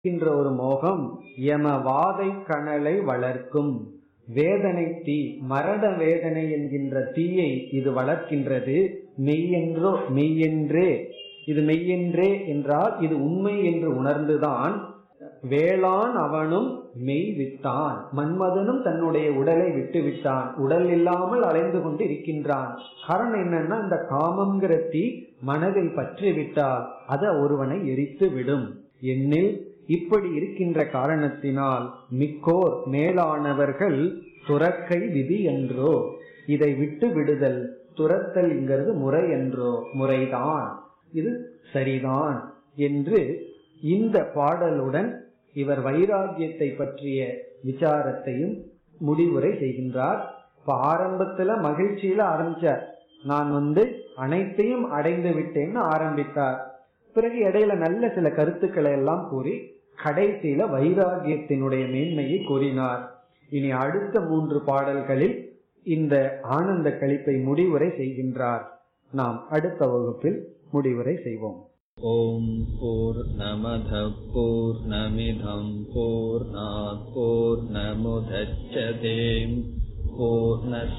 இருக்கின்ற ஒரு மோகம் யம வாதை கணலை வளர்க்கும் வேதனை தீ மரண வேதனை என்கின்ற தீயை இது வளர்க்கின்றது மெய்யென்றோ மெய்யென்றே இது மெய்யென்றே என்றால் இது உண்மை என்று உணர்ந்துதான் வேளான் அவனும் மெய் விட்டான் மன்மதனும் தன்னுடைய உடலை விட்டு விட்டான் உடல் இல்லாமல் அலைந்து கொண்டு இருக்கின்றான் காரணம் என்னன்னா இந்த காமம்ங்கிற தீ மனதில் பற்றி விட்டால் அது ஒருவனை எரித்து விடும் என்னில் இப்படி இருக்கின்ற காரணத்தினால் மிக்கோர் மேலானவர்கள் துறக்கை விதி என்றோ இதை விட்டு விடுதல் துரத்தல்ங்கிறது முறை என்றோ முறைதான் இது சரிதான் என்று இந்த பாடலுடன் இவர் வைராகியத்தை பற்றிய விசாரத்தையும் முடிவுரை செய்கின்றார் இப்ப ஆரம்பத்துல மகிழ்ச்சியில ஆரம்பிச்சார் நான் வந்து அனைத்தையும் அடைந்து விட்டேன்னு ஆரம்பித்தார் பிறகு இடையில நல்ல சில கருத்துக்களை எல்லாம் கூறி கடைசியில வைராகியத்தினுடைய மேன்மையை கூறினார் இனி அடுத்த மூன்று பாடல்களில் இந்த ஆனந்த கழிப்பை முடிவுரை செய்கின்றார் நாம் அடுத்த வகுப்பில் முடிவுரை செய்வோம் ॐ पूर्णमधः पूर्णमिधम् पूर्णात् पूर्णमुदच्छते पूर्णस्य